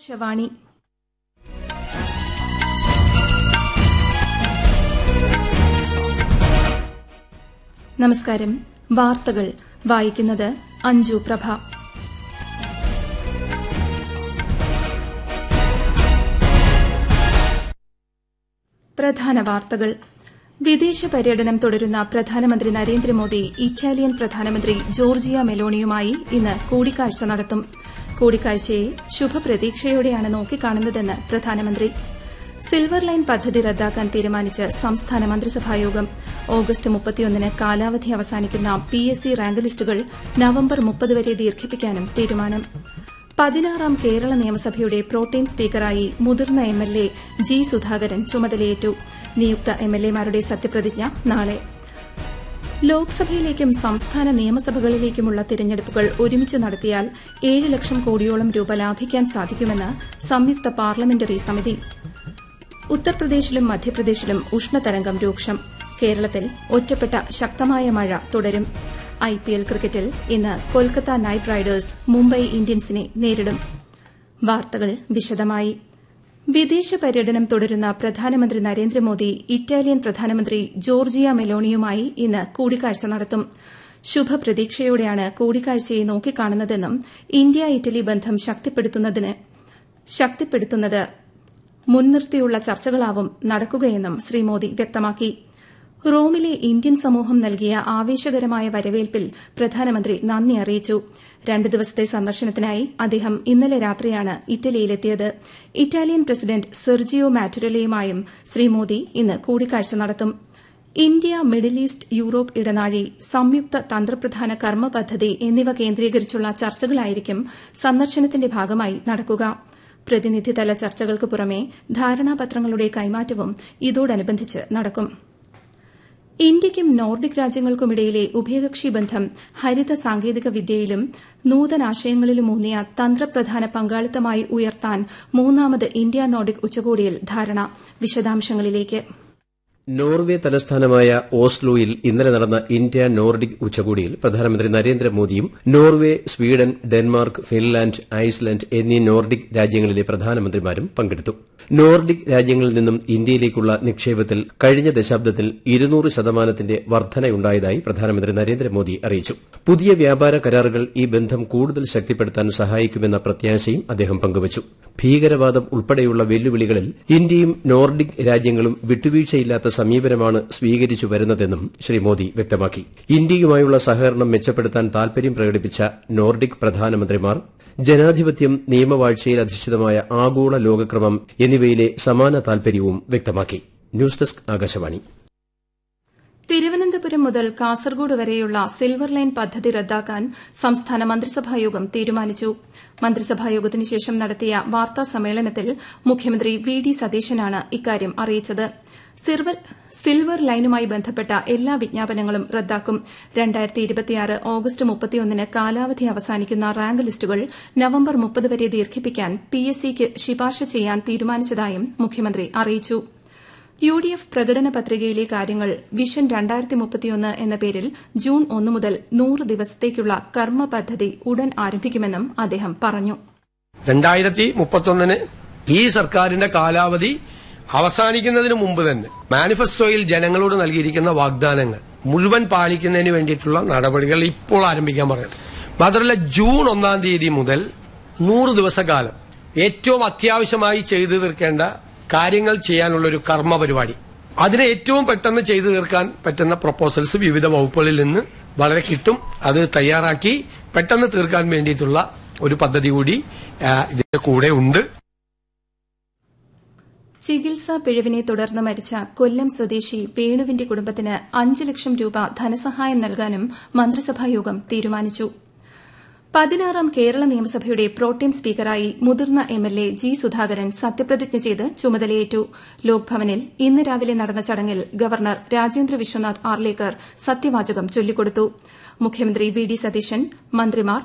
ആകാശവാണി നമസ്കാരം വാർത്തകൾ വായിക്കുന്നത് അഞ്ജു പ്രഭ പ്രധാന വാർത്തകൾ വിദേശ പര്യടനം തുടരുന്ന പ്രധാനമന്ത്രി നരേന്ദ്രമോദി ഇറ്റാലിയൻ പ്രധാനമന്ത്രി ജോർജിയ മെലോണിയുമായി ഇന്ന് കൂടിക്കാഴ്ച നടത്തും കൂടിക്കാഴ്ചയെ ശുഭപ്രതീക്ഷയോടെയാണ് നോക്കിക്കാണുന്നതെന്ന് പ്രധാനമന്ത്രി സിൽവർ ലൈൻ പദ്ധതി റദ്ദാക്കാൻ തീരുമാനിച്ച് സംസ്ഥാന മന്ത്രിസഭായോഗം ഓഗസ്റ്റ് മുപ്പത്തിയൊന്നിന് കാലാവധി അവസാനിക്കുന്ന പി എസ് സി റാങ്ക് ലിസ്റ്റുകൾ നവംബർ മുപ്പത് വരെ ദീർഘിപ്പിക്കാനും തീരുമാനം പതിനാറാം കേരള നിയമസഭയുടെ പ്രോട്ടേം സ്പീക്കറായി മുതിർന്ന M L A G Sudhakaran ചുമതലയേറ്റു നിയുക്ത എം എൽ എമാരുടെ സത്യപ്രതിജ്ഞ നാളെ ലോക്സഭയിലേക്കും സംസ്ഥാന നിയമസഭകളിലേക്കുമുള്ള തിരഞ്ഞെടുപ്പുകൾ ഒരുമിച്ച് നടത്തിയാൽ ഏഴ് ലക്ഷം കോടിയോളം രൂപ ലാഭിക്കാൻ സാധിക്കുമെന്ന് സംയുക്ത പാർലമെന്ററി സമിതി ഉത്തർപ്രദേശിലും മധ്യപ്രദേശിലും ഉഷ്ണതരംഗം രൂക്ഷം കേരളത്തിൽ ഒറ്റപ്പെട്ട ശക്തമായ മഴ തുടരും ഐപിഎൽ ക്രിക്കറ്റിൽ ഇന്ന് കൊൽക്കത്ത നൈറ്റ് റൈഡേഴ്സ് മുംബൈ ഇന്ത്യൻസിനെ നേരിടും വാർത്തകൾ വിശദമായി വിദേശ പര്യടനം തുടരുന്ന പ്രധാനമന്ത്രി നരേന്ദ്രമോദി ഇറ്റാലിയൻ പ്രധാനമന്ത്രി ജോർജിയ മെലോണിയുമായി ഇന്ന് കൂടിക്കാഴ്ച നടത്തും ശുഭപ്രതീക്ഷയോടെയാണ് കൂടിക്കാഴ്ചയെ നോക്കിക്കാണുന്നതെന്നും ഇന്ത്യ ഇറ്റലി ബന്ധം ശക്തിപ്പെടുത്തുന്നത് മുൻനിർത്തിയുള്ള ചർച്ചകളാവും നടക്കുകയെന്നും ശ്രീ മോദി വ്യക്തമാക്കി റോമിലെ ഇന്ത്യൻ സമൂഹം നൽകിയ ആവേശകരമായ വരവേൽപ്പിൽ പ്രധാനമന്ത്രി നന്ദി അറിയിച്ചു രണ്ട് ദിവസത്തെ സന്ദർശനത്തിനായി അദ്ദേഹം ഇന്നലെ രാത്രിയാണ് ഇറ്റലിയിലെത്തിയത് ഇറ്റാലിയൻ പ്രസിഡന്റ് സെർജിയോ മാറ്റുരലയുമായും ശ്രീ മോദി ഇന്ന് കൂടിക്കാഴ്ച നടത്തും ഇന്ത്യ മിഡിൽ ഈസ്റ്റ് യൂറോപ്പ് ഇടനാഴി സംയുക്ത തന്ത്രപ്രധാന കർമ്മ പദ്ധതി എന്നിവ കേന്ദ്രീകരിച്ചുള്ള ചർച്ചകളായിരിക്കും സന്ദർശനത്തിന്റെ ഭാഗമായി നടക്കുക പ്രതിനിധിതല ചർച്ചകൾക്ക് പുറമെ ധാരണാപത്രങ്ങളുടെ കൈമാറ്റവും ഇതോടനുബന്ധിച്ച് നടക്കും ഇന്ത്യയ്ക്കും നോർഡിക് രാജ്യങ്ങൾക്കുമിടയിലെ ഉഭയകക്ഷി ബന്ധം ഹരിത സാങ്കേതിക വിദ്യയിലും നൂതനാശയങ്ങളിലുമൂന്നിയ തന്ത്രപ്രധാന പങ്കാളിത്തമായി ഉയർത്താൻ മൂന്നാമത് ഇന്ത്യ നോർഡിക് ഉച്ചകോടിയിൽ ധാരണ വിശദാംശങ്ങളിലേക്ക് നോർവെ തലസ്ഥാനമായ ഓസ്ലോയിൽ ഇന്നലെ നടന്ന ഇന്ത്യ നോർഡിക് ഉച്ചകോടിയിൽ പ്രധാനമന്ത്രി നരേന്ദ്രമോദിയും Norway Sweden Denmark Finland Iceland എന്നീ നോർഡിക് രാജ്യങ്ങളിലെ പ്രധാനമന്ത്രിമാരും പങ്കെടുത്തു നോർഡിക് രാജ്യങ്ങളിൽ നിന്നും ഇന്ത്യയിലേക്കുള്ള നിക്ഷേപത്തിൽ കഴിഞ്ഞ ദശാബ്ദത്തിൽ ഇരുന്നൂറ് ശതമാനത്തിന്റെ വർധനയുണ്ടായതായി പ്രധാനമന്ത്രി നരേന്ദ്രമോദി അറിയിച്ചു പുതിയ വ്യാപാര കരാറുകൾ ഈ ബന്ധം കൂടുതൽ ശക്തിപ്പെടുത്താൻ സഹായിക്കുമെന്ന പ്രത്യാശയും അദ്ദേഹം പങ്കുവച്ചു ഭീകരവാദം ഉൾപ്പെടെയുള്ള വെല്ലുവിളികളിൽ ഇന്ത്യയും നോർഡിക് രാജ്യങ്ങളും വിട്ടുവീഴ്ചയില്ലാത്ത സമീപനമാണ് സ്വീകരിച്ചു വരുന്നതെന്നും ശ്രീ മോദി വ്യക്തമാക്കി ഇന്ത്യയുമായുള്ള സഹകരണം മെച്ചപ്പെടുത്താൻ താൽപര്യം പ്രകടിപ്പിച്ച നോർഡിക് പ്രധാനമന്ത്രിമാർ ജനാധിപത്യം നിയമവാഴ്ചയിൽ അധിഷ്ഠിതമായ ആഗോള ലോകക്രമം എന്നിവയിലെ സമാന താൽപര്യവും വ്യക്തമാക്കി ന്യൂസ് ഡെസ്ക് ആകാശവാണി തിരുവനന്തപുരം മുതൽ കാസർഗോഡ് വരെയുള്ള സിൽവർ ലൈൻ പദ്ധതി റദ്ദാക്കാൻ സംസ്ഥാന മന്ത്രിസഭായോഗം തീരുമാനിച്ചു മന്ത്രിസഭായോഗത്തിനു ശേഷം നടത്തിയ വാർത്താ സമ്മേളനത്തിൽ മുഖ്യമന്ത്രി വി ഡി സതീശനാണ് ഇക്കാര്യം അറിയിച്ചത് സിൽവർ ലൈനുമായി ബന്ധപ്പെട്ട എല്ലാ വിജ്ഞാപനങ്ങളും റദ്ദാക്കും ഓഗസ്റ്റ് മുപ്പത്തിയൊന്നിന് കാലാവധി അവസാനിക്കുന്ന റാങ്ക് ലിസ്റ്റുകൾ നവംബർ മുപ്പത് വരെ ദീർഘിപ്പിക്കാൻ പിഎസ്സിക്ക് ശുപാർശ ചെയ്യാൻ തീരുമാനിച്ചതായും മുഖ്യമന്ത്രി അറിയിച്ചു യു ഡി എഫ് പ്രകടന പത്രികയിലെ കാര്യങ്ങൾ വിഷൻ എന്ന പേരിൽ ജൂൺ ഒന്ന് മുതൽ നൂറ് ദിവസത്തേക്കുള്ള കർമ്മ പദ്ധതി ഉടൻ ആരംഭിക്കുമെന്നും അദ്ദേഹം പറഞ്ഞു രണ്ടായിരത്തി മുപ്പത്തൊന്നിന് ഈ സർക്കാരിന്റെ കാലാവധി അവസാനിക്കുന്നതിന് മുമ്പ് തന്നെ മാനിഫെസ്റ്റോയിൽ ജനങ്ങളോട് നൽകിയിരിക്കുന്ന വാഗ്ദാനങ്ങൾ മുഴുവൻ പാലിക്കുന്നതിന് വേണ്ടിയിട്ടുള്ള നടപടികൾ ഇപ്പോൾ ആരംഭിക്കാൻ പറയുന്നത് മാത്രമല്ല ജൂൺ ഒന്നാം തീയതി മുതൽ നൂറ് ദിവസക്കാലം ഏറ്റവും അത്യാവശ്യമായി ചെയ്തു തീർക്കേണ്ട കാര്യങ്ങൾ ചെയ്യാനുള്ള ഒരു കർമ്മ പരിപാടി അതിനെ ഏറ്റവും പെട്ടെന്ന് ചെയ്തു തീർക്കാൻ പറ്റുന്ന പ്രപ്പോസൽസ് വിവിധ വകുപ്പുകളിൽ നിന്ന് വളരെ കിട്ടും അത് തയ്യാറാക്കി പെട്ടെന്ന് തീർക്കാൻ വേണ്ടിയിട്ടുള്ള ഒരു പദ്ധതി കൂടി ഇതിന്റെ കൂടെ ഉണ്ട് ചികിത്സാ പിഴവിനെ തുടർന്ന് മരിച്ച കൊല്ലം സ്വദേശി വേണുവിന്റെ കുടുംബത്തിന് അഞ്ച് ലക്ഷം രൂപ ധനസഹായം നൽകാനും മന്ത്രിസഭായോഗം തീരുമാനിച്ചു പതിനാറാം കേരള നിയമസഭയുടെ പ്രോട്ടേം സ്പീക്കറായി മുതിർന്ന M L A G Sudhakaran സത്യപ്രതിജ്ഞ ചെയ്ത് ചുമതലയേറ്റു ലോക്ഭവനിൽ ഇന്ന് രാവിലെ നടന്ന ചടങ്ങിൽ ഗവർണർ രാജേന്ദ്ര വിശ്വനാഥ് ആർലേക്കർ സത്യവാചകം ചൊല്ലിക്കൊടുത്തു മുഖ്യമന്ത്രി വി ഡി സതീശൻ മന്ത്രിമാർ